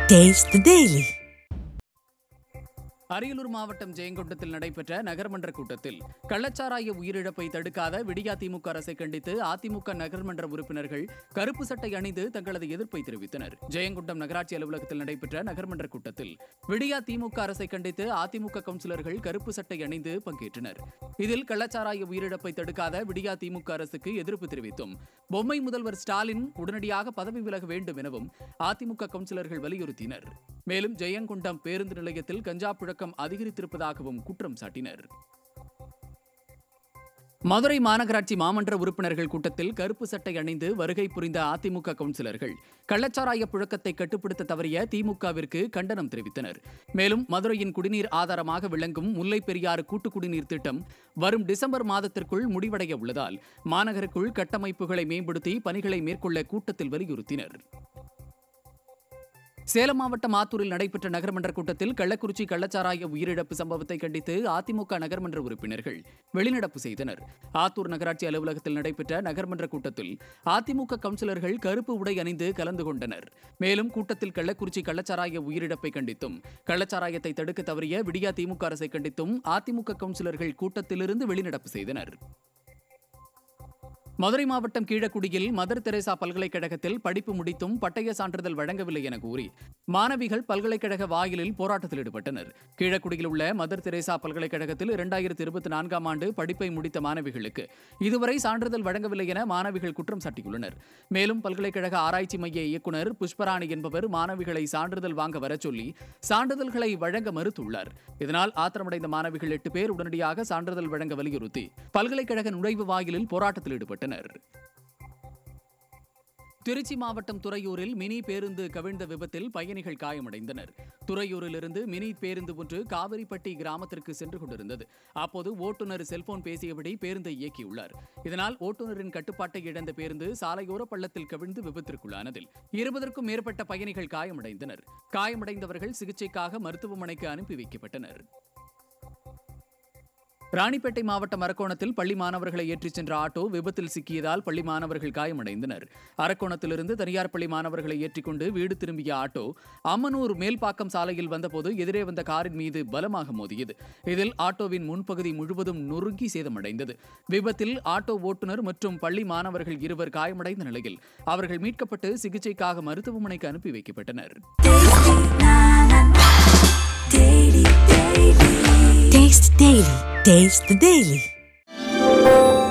Taste the Daily. Ariyalur மாவட்டம் ஜெயங்கொண்டத்தில் நடைபெற்ற நகர்மன்ற கூட்டத்தில் கள்ளச்சாராய உயிரிழப்பை தடுக்காத விடியா திமுக அரசை கண்டித்து அதிமுக நகர்மன்ற உறுப்பினர்கள் கருப்பு சட்டை அணிந்து தங்களது எதிர்ப்பை தெரிவித்தனர் ஜெயங்கொண்டம் நகராட்சி அலுவலகத்தில் நடைபெற்ற நகர்மன்ற கூட்டத்தில் விடியா திமுக அரசை கண்டித்து அதிமுக கவுன்சிலர்கள் கருப்பு சட்டை அணிந்து பங்கேற்றனர் இதில் கள்ளச்சாராய உயிரிழப்பை தடுக்காத விடியா திமுக அரசுக்கு எதிர்ப்பு தெரிவித்தும் பொம்மை முதல்வர் ஸ்டாலின் உடனடியாக பதவி விலக வேண்டும் எனவும் அதிமுக கவுன்சிலர்கள் வலியுறுத்தினர் மேலும் ஜெயங்கொண்டம் பேருந்து நிலையத்தில் கஞ்சா புழக்கம் அதிகரித்திருப்பதாகவும் குற்றம் சாட்டினர் மதுரை மாநகராட்சி மாமன்ற உறுப்பினர்கள் கூட்டத்தில் கருப்பு சட்டை அணிந்து வருகை புரிந்த அதிமுக கவுன்சிலர்கள் கள்ளச்சாராய புழக்கத்தை கட்டுப்படுத்த தவறிய திமுகவிற்கு கண்டனம் தெரிவித்தனர் மேலும் மதுரையின் குடிநீர் ஆதாரமாக விளங்கும் முல்லை பெரியாறு கூட்டு குடிநீர் திட்டம் வரும் டிசம்பர் மாதத்திற்குள் முடிவடைய உள்ளதால் மாநகருக்குள் கட்டமைப்புகளை மேம்படுத்தி பணிகளை மேற்கொள்ள கூட்டத்தில் வலியுறுத்தினர் சேலம் மாவட்டம் ஆத்தூரில் நடைபெற்ற நகர்மன்ற கூட்டத்தில் கள்ளக்குறிச்சி கள்ளச்சாராய உயிரிழப்பு சம்பவத்தை கண்டித்து அதிமுக நகர்மன்ற உறுப்பினர்கள் வெளிநடப்பு செய்தனர் ஆத்தூர் நகராட்சி அலுவலகத்தில் நடைபெற்ற நகர்மன்ற கூட்டத்தில் அதிமுக கவுன்சிலர்கள் கருப்பு உடை அணிந்து கலந்து கொண்டனர் மேலும் கூட்டத்தில் கள்ளக்குறிச்சி கள்ளச்சாராய உயிரிழப்பை கண்டித்தும் கள்ளச்சாராயத்தை தடுக்க தவறிய விடியா திமுக அரசை கண்டித்தும் அதிமுக கவுன்சிலர்கள் கூட்டத்திலிருந்து வெளிநடப்பு செய்தனர் மதுரை மாவட்டம் கீழக்குடியில் மதர் தெரேசா பல்கலைக்கழகத்தில் படிப்பு முடித்தும் பட்டய சான்றிதழ் வழங்கவில்லை என கூறி மாணவிகள் பல்கலைக்கழக வாயிலில் போராட்டத்தில் ஈடுபட்டனர் கீழக்குடியில் உள்ள மதர் தெரேசா பல்கலைக்கழகத்தில் இரண்டாயிரத்தி இருபத்தி நான்காம் ஆண்டு படிப்பை முடித்த மாணவிகளுக்கு இதுவரை சான்றிதழ் வழங்கவில்லை என மாணவிகள் குற்றம் சாட்டியுள்ளனர் மேலும் பல்கலைக்கழக ஆராய்ச்சி மைய இயக்குநர் புஷ்பராணி என்பவர் மாணவிகளை சான்றிதழ் வாங்க வரச் சொல்லி சான்றிதழ்களை வழங்க மறுத்துள்ளார் இதனால் ஆத்திரமடைந்த மாணவிகள் எட்டு பேர் உடனடியாக சான்றிதழ் வழங்க வலியுறுத்தி பல்கலைக்கழக நுழைவு வாயிலில் போராட்டத்தில் ஈடுபட்டனர் திருச்சி மாவட்டம் துறையூரில் மினி பேருந்து கவிழ்ந்த விபத்தில் பயணிகள் காயமடைந்தனர் துறையூரிலிருந்து மினி பேருந்து ஒன்று காவிரிப்பட்டி கிராமத்திற்கு சென்று கொண்டிருந்தது அப்போது ஓட்டுநர் செல்போன் பேசியபடி பேருந்தை இயக்கியுள்ளார் இதனால் ஓட்டுநரின் கட்டுப்பாட்டை இழந்த பேருந்து சாலையோர பள்ளத்தில் கவிழ்ந்து விபத்திற்குள்ளானதில் இருபதற்கும் மேற்பட்ட பயணிகள் காயமடைந்தனர் காயமடைந்தவர்கள் சிகிச்சைக்காக மருத்துவமனைக்கு அனுப்பி வைக்கப்பட்டனர் ராணிப்பேட்டை மாவட்டம் அரக்கோணத்தில் பள்ளி மாணவர்களை ஏற்றிச் சென்ற ஆட்டோ விபத்தில் சிக்கியதால் பள்ளி மாணவர்கள் காயமடைந்தனர் அரக்கோணத்திலிருந்து தனியார் பள்ளி மாணவர்களை ஏற்றிக்கொண்டு வீடு திரும்பிய ஆட்டோ அம்மனூர் மேல்பாக்கம் சாலையில் வந்தபோது எதிரே வந்த காரின் மீது பலமாக மோதியது இதில் ஆட்டோவின் முன்பகுதி முழுவதும் நொறுங்கி சேதமடைந்தது விபத்தில் ஆட்டோ ஓட்டுநர் மற்றும் பள்ளி மாணவர்கள் இருவர் காயமடைந்த நிலையில் அவர்கள் மீட்கப்பட்டு சிகிச்சைக்காக மருத்துவமனைக்கு அனுப்பி வைக்கப்பட்டனர் Taste the Daily. Taste the Daily.